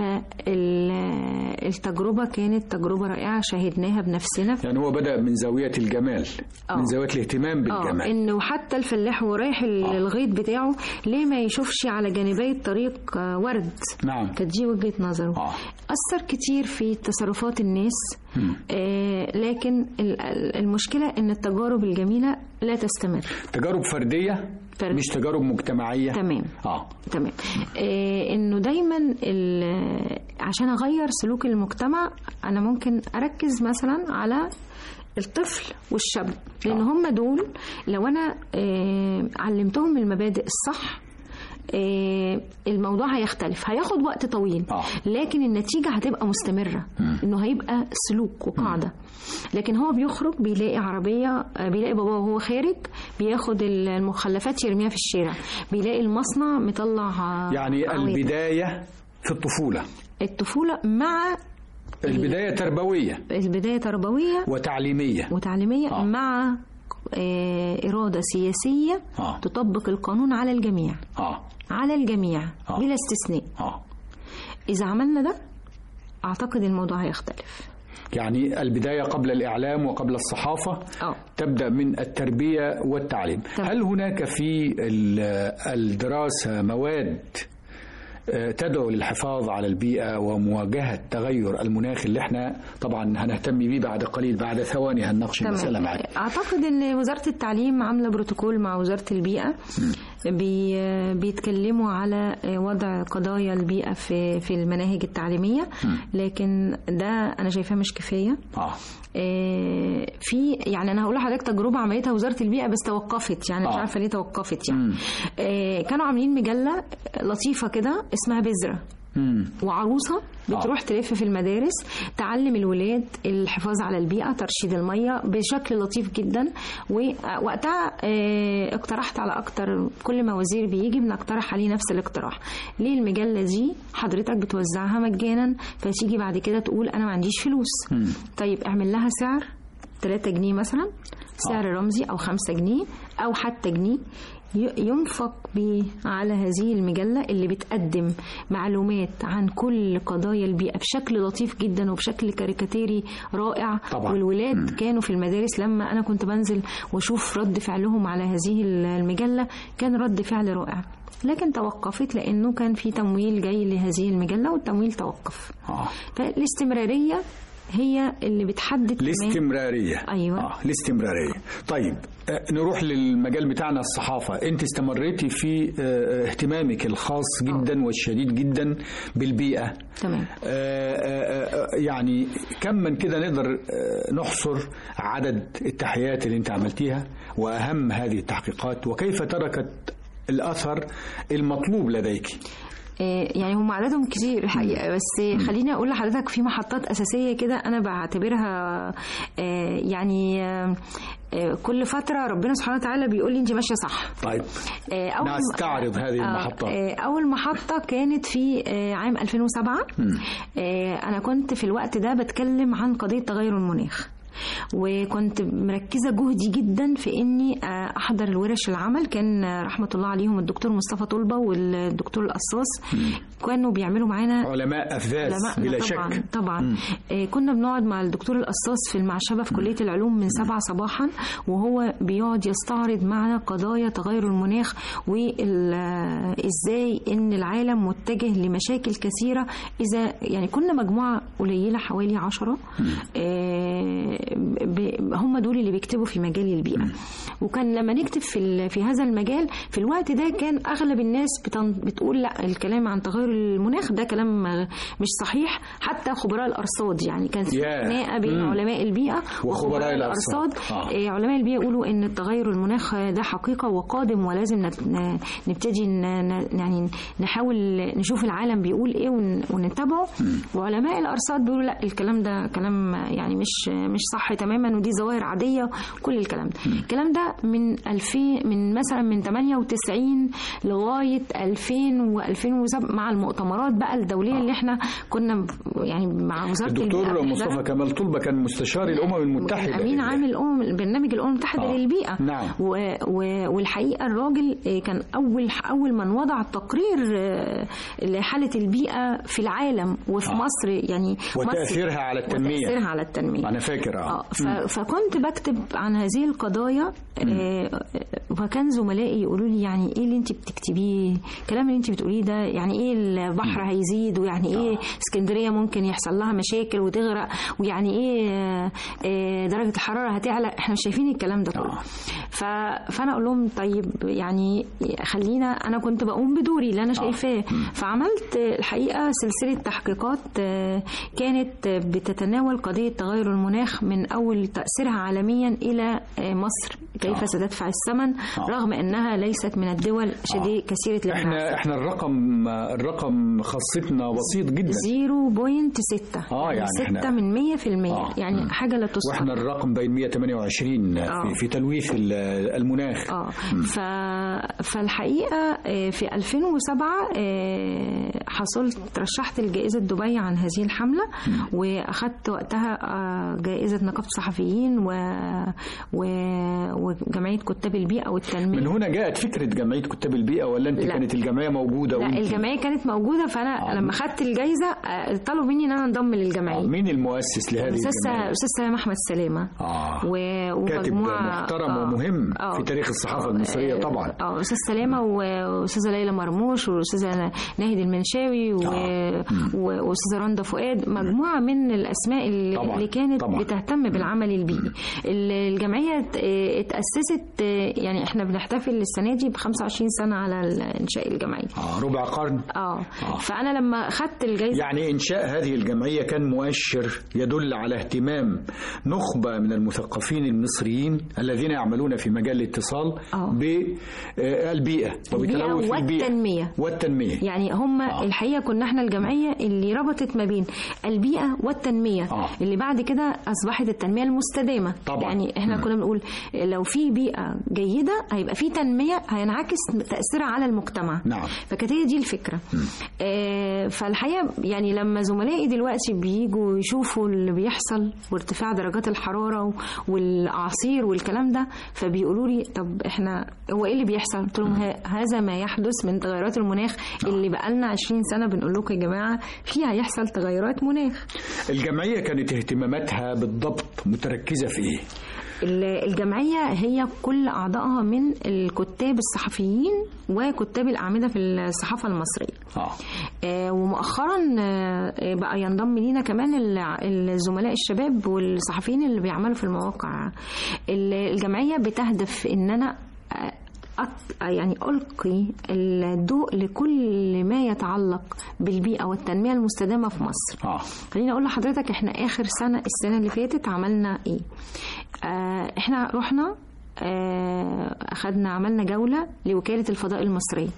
فالتجربة كانت تجربة رائعة شاهدناها بنفسنا يعني هو بدأ من زاوية الجمال آه. من زاوية الاهتمام اه بالجمال انه حتى الفلاح وهو رايح ال- الغيط بتاعه ليه ما يشوفش على جانبي الطريق آه، ورد نعم كانت دي وجهه نظره آه. اثر كتير في تصرفات الناس آه لكن ال- ال- المشكله ان التجارب الجميله لا تستمر تجارب فردية فرد. مش تجارب مجتمعية تمام اه تمام آه انه دايما ال- عشان اغير سلوك المجتمع انا ممكن اركز مثلا على الطفل والشاب لان هم دول لو انا آه علمتهم المبادئ الصح آه، الموضوع هيختلف هياخد وقت طويل آه. لكن النتيجة هتبقى مستمرة انه هيبقى سلوك وقاعدة لكن هو بيخرج بيلاقي عربية آه، بيلاقي باباه وهو خارج بياخد المخلفات يرميها في الشارع بيلاقي المصنع مطلع آه، يعني عوادم. البداية في الطفولة الطفولة مع البداية تربوية البداية تربوية وتعليمية وتعليمية آه. مع آه، إرادة سياسية آه. تطبق القانون على الجميع اه على الجميع آه. بلا استثناء اه إذا عملنا ده أعتقد الموضوع هيختلف يعني البداية قبل الإعلام وقبل الصحافة اه تبدأ من التربية والتعليم تمام. هل هناك في ال- الدراسة مواد آه، تدعو للحفاظ على البيئة ومواجهة تغير المناخ اللي احنا طبعا هنهتم بيه بعد قليل بعد ثواني هنناقش المسألة معاك اعتقد ان وزاره التعليم عامله بروتوكول مع وزاره البيئه بي بيتكلموا على وضع قضايا البيئه في في المناهج التعليميه لكن ده انا شايفاه مش كفايه اه آه، في يعني انا هقول لحضرتك تجربه عملتها وزاره البيئه بس توقفت يعني مش آه. عارفه ليه توقفت يعني آه، كانوا عاملين مجله لطيفه كده اسمها بذره مم. وعروسه بتروح تلف في المدارس تعلم الولاد الحفاظ على البيئه ترشيد الميه بشكل لطيف جدا ووقتها آه، اقترحت على اكتر كل ما وزير بيجي بنقترح عليه نفس الاقتراح ليه المجله دي حضرتك بتوزعها مجانا فتيجي بعد كده تقول انا ما عنديش فلوس طيب اعمل لها سعر 3 جنيه مثلا سعر رمزي او 5 جنيه او حتى جنيه ي- ينفق بيه على هذه المجلة اللي بتقدم معلومات عن كل قضايا البيئة بشكل لطيف جدا وبشكل كاريكاتيري رائع طبعاً. والولاد كانوا في المدارس لما أنا كنت بنزل وأشوف رد فعلهم على هذه المجلة كان رد فعل رائع لكن توقفت لأنه كان في تمويل جاي لهذه المجلة والتمويل توقف آه. فالاستمرارية هي اللي بتحدد كمان الاستمرارية أيوة. آه الاستمرارية طيب آه، نروح للمجال بتاعنا الصحافة أنت استمريتي في آه، اهتمامك الخاص جدا والشديد جدا بالبيئة تمام آه، آه، آه، يعني كم من كده نقدر آه، نحصر عدد التحيات اللي انت عملتيها واهم هذه التحقيقات وكيف تركت الاثر المطلوب لديك آه، يعني هم عددهم كتير الحقيقه بس خليني اقول لحضرتك في محطات اساسيه كده انا بعتبرها آه، يعني آه، آه، كل فتره ربنا سبحانه وتعالى بيقول لي انت ماشيه صح طيب آه، أول نستعرض هذه آه، المحطات. آه، أول محطة كانت في آه، عام 2007 آه، أنا كنت في الوقت ده بتكلم عن قضية تغير المناخ وكنت مركزة جهدي جدا في إني آه، أحضر الورش العمل كان آه، رحمة الله عليهم الدكتور مصطفى طلبة والدكتور القصاص كانوا بيعملوا معانا علماء اثاث علمائنا بلا طبعا شك طبعا آه كنا بنقعد مع الدكتور القصاص في المعشبه في كليه العلوم من سبعة صباحا وهو بيقعد يستعرض معنا قضايا تغير المناخ وازاي ان العالم متجه لمشاكل كثيره اذا يعني كنا مجموعه قليله حوالي عشرة آه ب- هم دول اللي بيكتبوا في مجال البيئه وكان لما نكتب في ال- في هذا المجال في الوقت ده كان اغلب الناس بتن- بتقول لا الكلام عن تغير المناخ ده كلام آه، مش صحيح حتى خبراء الارصاد يعني كان في ياه. خناقه بين مم. علماء البيئه وخبراء الأرصاد. آه. آه، علماء البيئه يقولوا ان التغير المناخ ده حقيقه وقادم ولازم نت- ن- نبتدي ن- ن- يعني نحاول نشوف العالم بيقول ايه ون- ونتبعه وعلماء الارصاد بيقولوا لا الكلام ده كلام يعني مش مش صح تماما ودي ظواهر عاديه كل الكلام ده الكلام ده من 2000 من مثلا من 98 لغايه 2000 و2007 مع المؤتمرات بقى الدوليه اللي احنا كنا يعني مع وزاره الدكتور البيئة مصطفى كمال طلبة كان مستشار الامم المتحده امين عام الامم برنامج الامم المتحده آه. للبيئه نعم. و و والحقيقه الراجل آه، كان اول اول من وضع تقرير آه، لحاله البيئه في العالم وفي آه. مصر يعني وتأثيرها مصر على التنمية. وتاثيرها على التنميه انا فاكر اه اه ف- فكنت بكتب عن هذه القضايا آه، وكان زملائي يقولوا لي يعني ايه اللي انت بتكتبيه الكلام اللي انت بتقوليه ده يعني ايه البحر هيزيد ويعني ايه اسكندريه ممكن يحصل لها مشاكل وتغرق ويعني ايه آه، آه، درجه الحراره هتعلى احنا مش شايفين الكلام ده كله آه. ف... فانا اقول لهم طيب يعني خلينا انا كنت بقوم بدوري اللي انا شايفاه فعملت الحقيقه سلسله تحقيقات آه، كانت بتتناول قضيه تغير المناخ من اول تاثيرها عالميا الى آه، مصر كيف آه. ستدفع الثمن آه. رغم انها ليست من الدول شديد كثيره الانبعاث احنا احنا الرقم الرقم خاصتنا بسيط جدا 0.6 آه، يعني 6 إحنا- من 100% آه. يعني مم. حاجه لا تصدق واحنا الرقم بين 128 آه. في, في تلويث ال- المناخ اه ف... فالحقيقه آه، في 2007 آه، حصلت ترشحت لجائزه دبي عن هذه الحمله واخدت وقتها آه، جائزه نقابه الصحفيين و... و... وجمعيه كتاب البيئه والتنميه من هنا جاءت فكره جمعيه كتاب البيئه ولا انت لا. كانت الجمعيه موجوده لا وانت- الجمعيه كانت موجوده فانا آه. لما خدت الجائزه آه، طلبوا مني ان انا انضم آه، للجمعيه مين المؤسس لهذه الاستاذ الجمعيه؟ استاذ سلام احمد سلامه آه. و- كاتب ومجموعه محترم آه. ومهم آه. في تاريخ الصحافه المصريه آه، طبعا اه استاذ سلامه و- واستاذه ليلى مرموش والاستاذه ناهد المنشاوي و- آه. و- واستاذه رندا فؤاد مجموعه من الاسماء اللي, طبعاً. اللي كانت طبعاً. بتهتم بالعمل البيئي ال- الجمعيه ات- اتاسست آه، يعني احنا بنحتفل السنه دي ب 25 سنه على ال- انشاء الجمعيه آه ربع قرن اه آه. فانا لما خدت الجائزه يعني إنشاء هذه الجمعية كان مؤشر يدل على اهتمام نخبة من المثقفين المصريين الذين يعملون في مجال الاتصال آه. بالبيئة وبتلوث البيئة والتنمية. والتنمية يعني هم آه. الحقيقه كنا احنا الجمعيه اللي ربطت ما بين البيئه والتنميه آه. اللي بعد كده اصبحت التنميه المستدامه طبعاً. يعني احنا مم. كنا بنقول لو في بيئه جيده هيبقى في تنميه هينعكس تاثيرها على المجتمع نعم. فكانت هي دي الفكره آه فالحقيقه يعني لما زملائي دلوقتي بيجوا يشوفوا اللي بيحصل وارتفاع درجات الحراره و- والاعاصير والكلام ده فبيقولوا لي طب احنا هو ايه اللي بيحصل؟ قلت لهم ه- هذا ما يحدث من تغيرات المناخ اللي بقالنا 20 سنه بنقول لكم يا جماعه في هيحصل تغيرات مناخ الجمعية كانت اهتماماتها بالضبط متركزة في إيه؟ ال- الجمعية هي كل أعضائها من الكتاب الصحفيين وكتاب الأعمدة في الصحافة المصرية آه. آه، ومؤخرا آه، بقى ينضم لينا كمان الع- الزملاء الشباب والصحفيين اللي بيعملوا في المواقع ال- الجمعية بتهدف ان انا آه، أط- يعني ألقي الضوء لكل ما يتعلق بالبيئة والتنمية المستدامة في مصر آه. خليني اقول لحضرتك احنا اخر سنه السنه اللي فاتت عملنا ايه آه احنا رحنا آه اخدنا عملنا جوله لوكاله الفضاء المصريه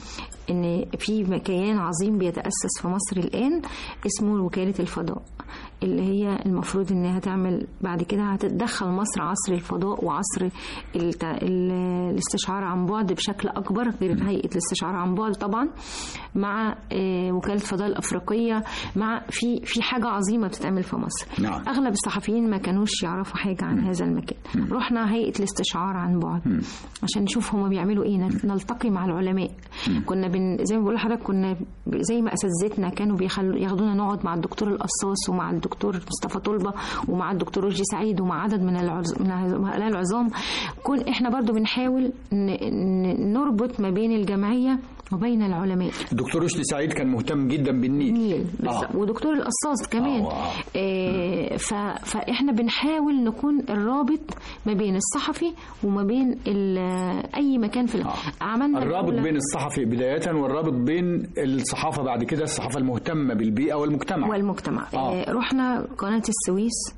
ان في كيان عظيم بيتاسس في مصر الان اسمه وكاله الفضاء اللي هي المفروض انها تعمل بعد كده هتتدخل مصر عصر الفضاء وعصر الت... ال... الاستشعار عن بعد بشكل اكبر غير هيئه الاستشعار عن بعد طبعا مع آه، وكاله الفضاء الافريقيه مع في في حاجه عظيمه بتتعمل في مصر نعم. اغلب الصحفيين ما كانوش يعرفوا حاجه عن هذا المكان رحنا هيئه الاستشعار عن بعد عشان نشوف هما بيعملوا ايه نلتقي مع العلماء كنا بن زي ما بقول لحضرتك كنا زي ما اساتذتنا كانوا بيخلوا ياخدونا نقعد مع الدكتور القصاص ومع الدكتور مصطفى طلبه ومع الدكتور رشدي سعيد ومع عدد من العز... من هؤلاء العظام كل احنا برضو بنحاول ن... ن- نربط ما بين الجمعيه وبين العلماء الدكتور رشدي سعيد كان مهتم جدا بالنيل النيل آه. آه. ودكتور القصاص كمان آه، آه. آه ف... فاحنا بنحاول نكون الرابط ما بين الصحفي وما بين ال... اي مكان في الع... عملنا الرابط جولة- بين الصحفي بداية والرابط بين الصحافة بعد كده الصحافة المهتمة بالبيئة والمجتمع والمجتمع آه. آه. رحنا قناة السويس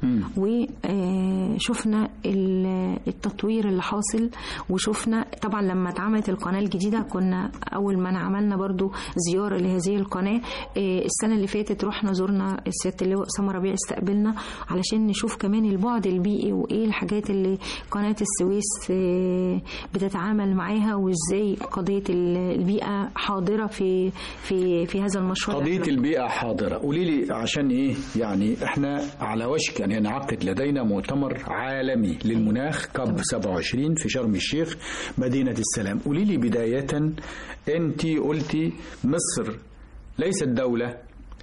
وشفنا التطوير اللي حاصل وشفنا طبعا لما اتعملت القناة الجديدة كنا أول ما عملنا برضو زيارة لهذه القناة آه، السنة اللي فاتت رحنا زرنا سيادة اللواء أسامة ربيع استقبلنا علشان نشوف كمان البعد البيئي وإيه الحاجات اللي قناة السويس آه، بتتعامل معاها وإزاي قضية البيئة حاضرة في في في هذا المشروع قضية البيئة حاضرة قولي لي عشان ايه يعني احنا على وشك ان ينعقد لدينا مؤتمر عالمي للمناخ كاب 27 في شرم الشيخ مدينة السلام قولي لي بداية انت قلتي مصر ليست دولة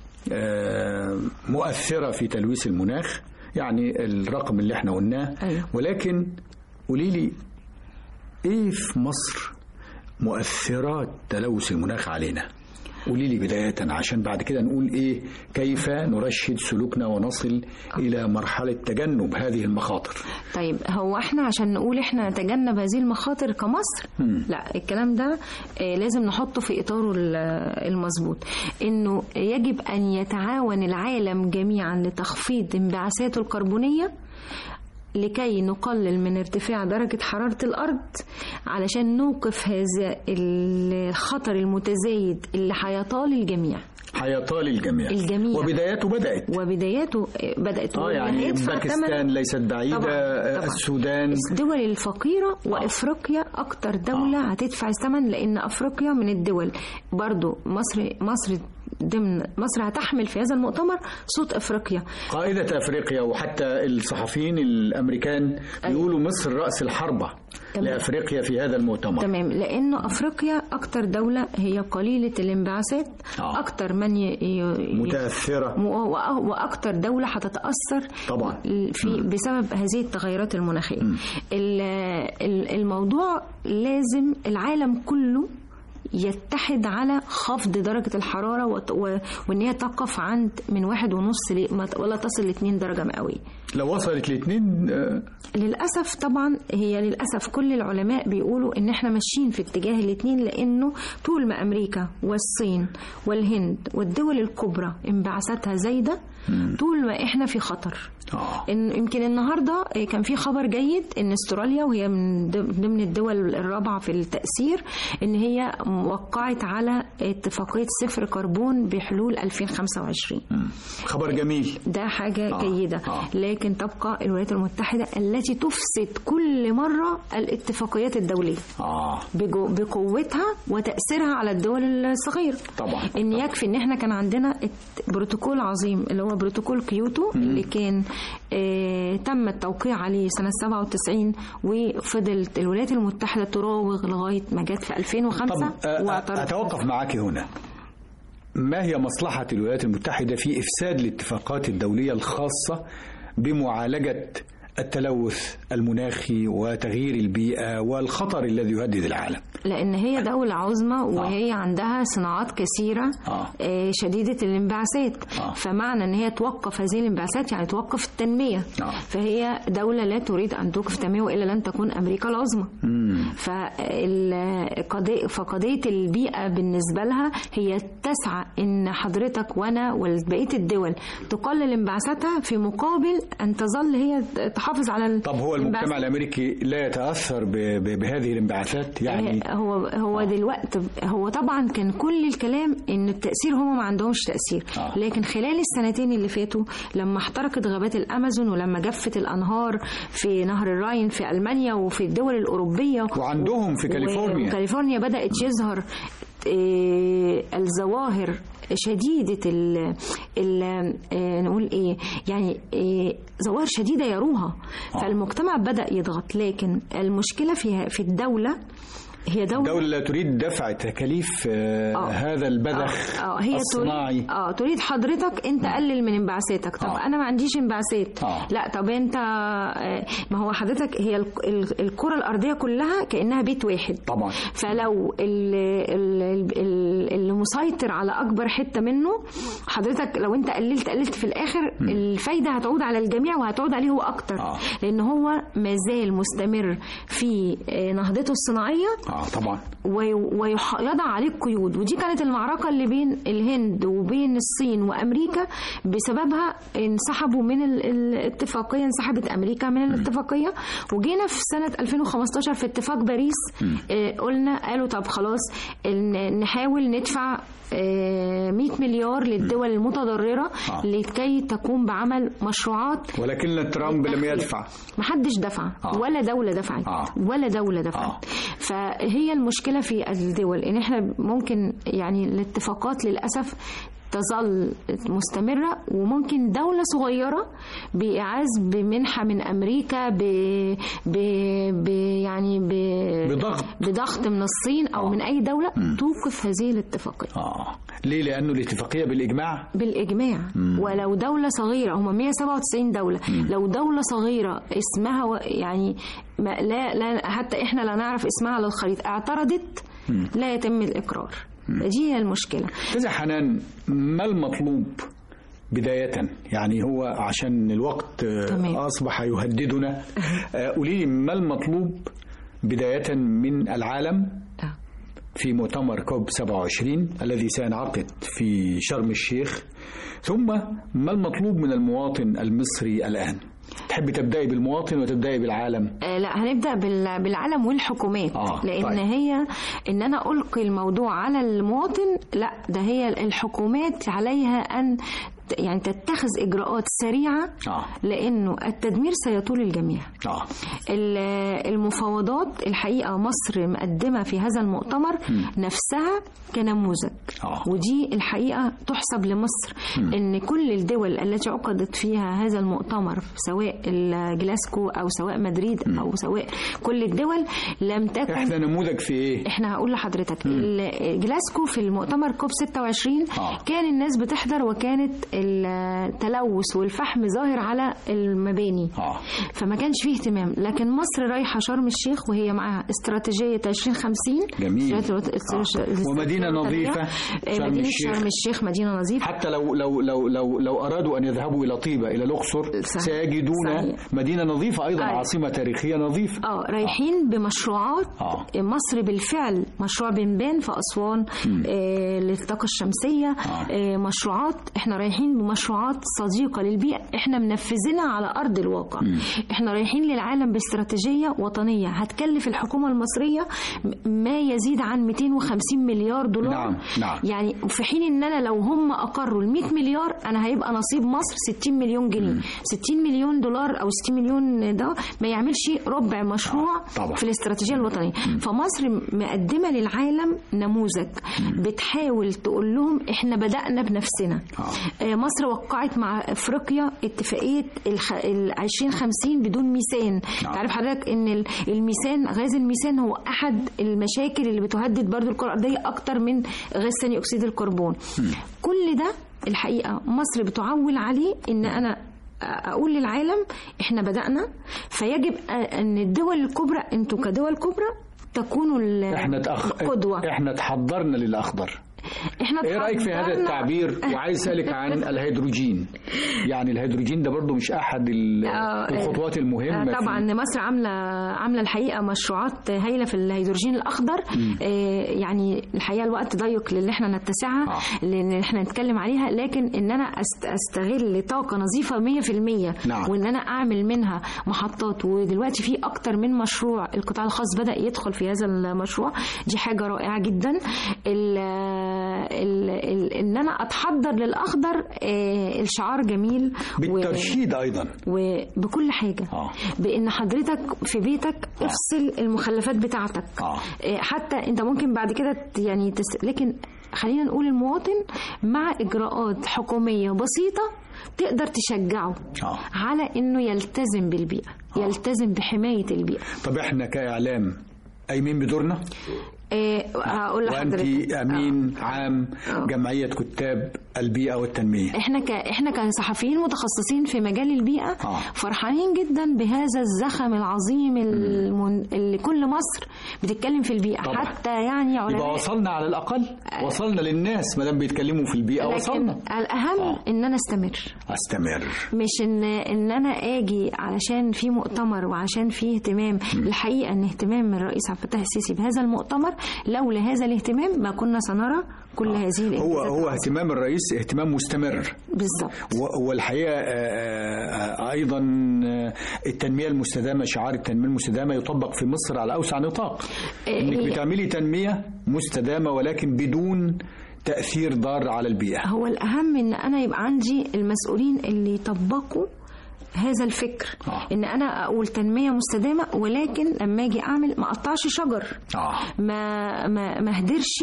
آه، مؤثرة في تلويث المناخ يعني الرقم اللي احنا قلناه أيوة. ولكن قولي لي ايه في مصر مؤثرات تلوث المناخ علينا قولي لي بداية عشان بعد كده نقول ايه كيف نرشد سلوكنا ونصل الى مرحلة تجنب هذه المخاطر طيب هو احنا عشان نقول احنا نتجنب هذه المخاطر كمصر لا الكلام ده آه، لازم نحطه في اطاره ال- المظبوط انه يجب ان يتعاون العالم جميعا لتخفيض انبعاثاته الكربونيه لكي نقلل من ارتفاع درجة حرارة الأرض علشان نوقف هذا الخطر المتزايد اللي هيطال الجميع حيطال الجميع الجميع. وبدايته بدأت وبداياته بدأت اه يعني وهيدفع باكستان ثمن- ليست بعيدة طبعاً، آه، طبعاً. السودان الدول الفقيرة وافريقيا اكتر دولة هتدفع الثمن لان افريقيا من الدول برضو مصر مصر ضمن مصر هتحمل في هذا المؤتمر صوت افريقيا قائدة افريقيا وحتى الصحفيين الامريكان بيقولوا مصر رأس الحربة تمام. لافريقيا في هذا المؤتمر تمام لانه افريقيا اكتر دولة هي قليلة الانبعاثات آه. اكتر من ي... ي... متأثرة م- وأ- واكتر دوله هتتاثر طبعاً. في بسبب هذه التغيرات المناخيه ال- ال- الموضوع لازم العالم كله يتحد على خفض درجة الحرارة وت- و- وإن هي تقف عند من واحد ونص ل- ما ت- ولا تصل لاتنين درجة مئوية لو وصلت لاثنين آه، للأسف طبعا هي للأسف كل العلماء بيقولوا إن إحنا ماشيين في اتجاه الاتنين لأنه طول ما أمريكا والصين والهند والدول الكبرى انبعاثاتها زايدة طول ما إحنا في خطر آه. إن يمكن النهارده كان في خبر جيد ان استراليا وهي من ضمن الدول الرابعه في التاثير ان هي وقعت على اتفاقيه صفر كربون بحلول 2025 خبر جميل ده حاجه آه. جيده آه. لكن تبقى الولايات المتحده التي تفسد كل مره الاتفاقيات الدوليه اه بجو- بقوتها وتأثيرها على الدول الصغيرة طبعا. إن يكفي إن إحنا كان عندنا ات- بروتوكول عظيم اللي هو بروتوكول كيوتو اللي كان آه تم التوقيع عليه سنة 97 وفضلت الولايات المتحدة تراوغ لغاية ما جت في 2005 طب آه، واعترضت. أتوقف معك هنا ما هي مصلحة الولايات المتحدة في إفساد الاتفاقات الدولية الخاصة بمعالجة التلوث المناخي وتغيير البيئة والخطر الذي يهدد العالم لأن هي دولة عظمى وهي عندها صناعات كثيرة آه. آه، شديدة الانبعاثات آه. فمعنى أن هي توقف هذه الانبعاثات يعني توقف التنمية آه. فهي دولة لا تريد أن توقف التنمية وإلا لن تكون أمريكا العظمى فالقضية فقضية البيئة بالنسبة لها هي تسعى أن حضرتك وأنا وبقية الدول تقلل انبعاثاتها في مقابل أن تظل هي تحافظ على طب هو المجتمع الانبعاثات. الأمريكي لا يتأثر ب- ب- بهذه الانبعاثات يعني هو هو دلوقتي هو طبعا كان كل الكلام ان التاثير هم ما عندهمش تاثير آه. لكن خلال السنتين اللي فاتوا لما احترقت غابات الامازون ولما جفت الانهار في نهر الراين في المانيا وفي الدول الاوروبيه وعندهم في كاليفورنيا. وكاليفورنيا بدات يظهر آه، الظواهر شديدة ال ال آه، نقول ايه يعني آه، ظواهر شديدة يروها فالمجتمع بدأ يضغط لكن المشكلة في في الدولة هي دولة الدولة لا تريد دفع تكاليف آه، آه. هذا البذخ اه آه، هي الصناعي تريد اه تريد حضرتك انت قلل من انبعاثاتك طب آه. انا ما عنديش انبعاثات آه. لا طب انت آه، ما هو حضرتك هي ال- ال- الكره الارضيه كلها كانها بيت واحد طبعا فلو ال- ال- ال- ال- اللي مسيطر على اكبر حته منه حضرتك لو انت قللت قللت في الاخر الفايده هتعود على الجميع وهتعود عليه هو اكتر آه. لان هو ما زال مستمر في آه، نهضته الصناعيه اه طبعا ويضع عليه قيود ودي كانت المعركة اللي بين الهند وبين الصين وأمريكا بسببها انسحبوا من ال- الاتفاقية انسحبت أمريكا من الاتفاقية وجينا في سنة 2015 في اتفاق باريس آه، قلنا قالوا طب خلاص ن- نحاول ندفع آه، 100 مليار للدول المتضررة آه. لكي تقوم بعمل مشروعات ولكن ترامب لم التخفيف. يدفع محدش دفع آه. ولا دولة دفعت آه. ولا دولة دفعت آه. فهي المشكلة في الدول ان احنا ممكن يعني الاتفاقات للأسف تظل مستمرة وممكن دولة صغيرة بإعاز بمنحة من أمريكا ب, ب... ب... يعني ب... بضغط. بضغط من الصين أو آه. من أي دولة توقف هذه الاتفاقية اه ليه لانه الاتفاقيه بالاجماع بالإجماع ولو دولة صغيرة هم 197 دولة لو دولة صغيرة اسمها و- يعني ما لا, لا حتى إحنا لا نعرف اسمها على الخريطة اعترضت لا يتم الإقرار دي هي المشكلة كذا حنان ما المطلوب بداية يعني هو عشان الوقت آه، تمام. أصبح يهددنا آه، قولي لي ما المطلوب بداية من العالم آه. في مؤتمر كوب 27 الذي سينعقد في شرم الشيخ ثم ما المطلوب من المواطن المصري الآن تحبي تبدأي بالمواطن وتبدأي بالعالم آه، لا هنبدا بال- بالعالم والحكومات آه، لان طيب. هي ان انا القي الموضوع على المواطن لا ده هي الحكومات عليها ان ت- يعني تتخذ اجراءات سريعه آه. لانه التدمير سيطول الجميع آه. ال- المفاوضات الحقيقه مصر مقدمه في هذا المؤتمر نفسها كنموذج آه. ودي الحقيقه تحسب لمصر ان كل الدول التي عقدت فيها هذا المؤتمر سواء ال- جلاسكو او سواء مدريد او سواء كل الدول لم تكن احنا نموذج في ايه احنا هقول لحضرتك ال- جلاسكو في المؤتمر كوب 26 آه. كان الناس بتحضر وكانت التلوث والفحم ظاهر على المباني آه. فما كانش فيه اهتمام لكن مصر رايحه شرم الشيخ وهي معاها استراتيجيه 2050 جميل. استراتيجية- آه. ومدينة نظيفة، آه، شرم مدينه الشيخ. شرم الشيخ مدينه نظيفه حتى لو لو لو لو لو ارادوا ان يذهبوا الى طيبه الى الاقصر صحيح. سيجدون صحيح. مدينه نظيفه ايضا أيوة. عاصمه تاريخيه نظيفه اه رايحين بمشروعات آه. مصر بالفعل مشروع بنبان في اسوان آه للطاقه الشمسيه آه. آه مشروعات احنا رايحين رايحين بمشروعات صديقه للبيئه احنا منفذينها على ارض الواقع احنا رايحين للعالم باستراتيجيه وطنيه هتكلف الحكومه المصريه ما يزيد عن 250 مليار دولار نعم، نعم. يعني في حين ان انا لو هم اقروا ال 100 مليار انا هيبقى نصيب مصر 60 مليون جنيه 60 مليون دولار او 60 مليون ده ما يعملش ربع مشروع طبعا. في الاستراتيجيه الوطنيه فمصر مقدمه للعالم نموذج بتحاول تقول لهم احنا بدانا بنفسنا آه، مصر وقعت مع افريقيا اتفاقيه الخ... ال 2050 بدون ميثان تعرف حضرتك ان ال- الميثان غاز الميثان هو احد المشاكل اللي بتهدد برضو الكره الارضيه اكتر من غاز ثاني اكسيد الكربون كل ده الحقيقه مصر بتعول عليه ان انا اقول للعالم احنا بدانا فيجب ان الدول الكبرى انتوا كدول كبرى تكونوا ال- احنا تأخ... القدوه احنا تحضرنا للاخضر احنا ايه رايك في هذا اتحضرنا- التعبير وعايز اسالك عن الهيدروجين يعني الهيدروجين ده برضو مش احد ال- آه، الخطوات المهمه آه، في- طبعا مصر عامله عامله الحقيقه مشروعات هايله في الهيدروجين الاخضر آه، يعني الحقيقه الوقت ضيق للي احنا نتسعها آه. لان احنا نتكلم عليها لكن ان انا أست- استغل طاقه نظيفه 100% نعم. وان انا اعمل منها محطات ودلوقتي في اكتر من مشروع القطاع الخاص بدا يدخل في هذا المشروع دي حاجه رائعه جدا ال ال ال ان انا اتحضر للاخضر آه، الشعار جميل و- بالترشيد ايضا وبكل حاجه آه. بان حضرتك في بيتك افصل المخلفات بتاعتك آه. إيه، حتى انت ممكن بعد كده ت- يعني تس... لكن خلينا نقول المواطن مع اجراءات حكوميه بسيطه تقدر تشجعه آه. على انه يلتزم بالبيئه يلتزم بحمايه البيئه طب احنا كاعلام قايمين بدورنا إيه، هقول وانت لحضرتك امين عام جمعيه كتاب البيئه والتنميه احنا ك... احنا كصحفيين متخصصين في مجال البيئه آه. فرحانين جدا بهذا الزخم العظيم المن... اللي كل مصر بتتكلم في البيئه طبعا. حتى يعني يبقى علماء وصلنا على الاقل وصلنا للناس ما دام بيتكلموا في البيئه لكن وصلنا الاهم آه. ان انا استمر استمر مش ان ان انا اجي علشان في مؤتمر وعشان في اهتمام الحقيقه ان اهتمام من الرئيس عبد الفتاح السيسي بهذا المؤتمر لولا هذا الاهتمام ما كنا سنرى كل هذه هو الانجازات هو العظيمة. اهتمام الرئيس اهتمام مستمر بالظبط و- والحقيقه آه، آه، ايضا آه، التنميه المستدامه شعار التنميه المستدامه يطبق في مصر على اوسع نطاق انك هي- بتعملي تنميه مستدامه ولكن بدون تاثير ضار على البيئه هو الأهم إن أنا يبقى عندي المسؤولين اللي يطبقوا هذا الفكر آه. ان انا اقول تنميه مستدامه ولكن لما اجي اعمل ما اقطعش شجر اه ما ما ما اهدرش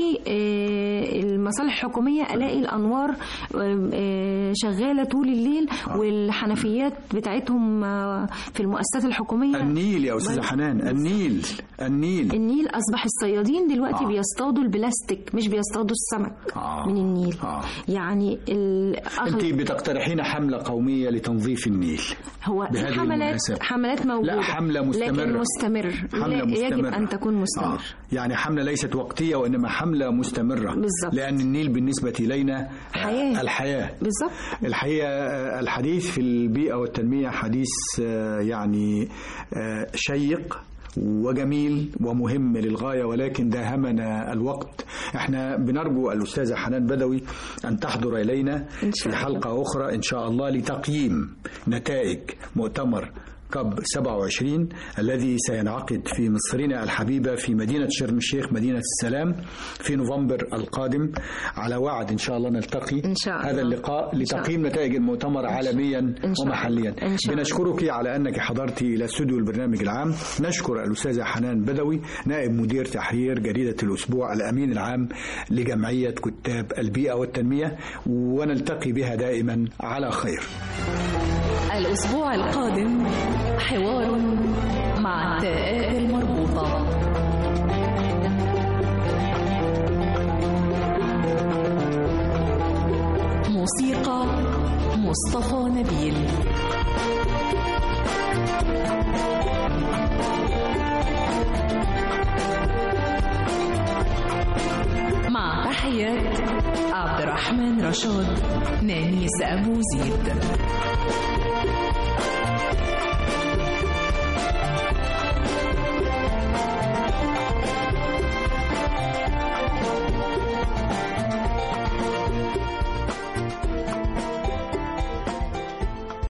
آه، المصالح الحكوميه الاقي الانوار آه، آه، شغاله طول الليل والحنفيات بتاعتهم آه، في المؤسسات الحكوميه النيل يا استاذه حنان النيل النيل النيل اصبح الصيادين دلوقتي آه. آه. بيصطادوا البلاستيك مش بيصطادوا السمك آه. آه. من النيل آه. آه. يعني ال- انت أغلب بتقترحين حمله قوميه لتنظيف النيل هو بهذه في حملات المناسبة. حملات موجوده لا، حملة مستمرة. لكن مستمر حملة لا، يجب مستمرة ان تكون مستمر آه. يعني حملة ليست وقتية وإنما حملة مستمرة بالظبط. لأن النيل بالنسبة إلينا آه، حياة. الحياة بالظبط الحقيقة آه، الحديث في البيئة والتنمية حديث آه، يعني آه، شيق وجميل ومهم للغاية ولكن داهمنا الوقت احنا بنرجو الأستاذة حنان بدوي أن تحضر إلينا إن شاء في الله. حلقة أخرى إن شاء الله لتقييم نتائج مؤتمر كاب 27 الذي سينعقد في مصرنا الحبيبة في مدينة شرم الشيخ مدينة السلام في نوفمبر القادم على وعد إن شاء الله نلتقي إن شاء هذا الله. اللقاء إن شاء لتقييم نتائج المؤتمر عالميا إن شاء الله. ومحليا إن شاء الله. بنشكرك على أنك حضرت إلى استوديو البرنامج العام نشكر الأستاذة حنان بدوي نائب مدير تحرير جريدة الأسبوع الأمين العام لجمعية كتاب البيئة والتنمية ونلتقي بها دائما على خير الأسبوع القادم حوار مع التاءات المربوطة موسيقى مصطفى نبيل مع تحيات عبد الرحمن رشاد نانيس أبو زيد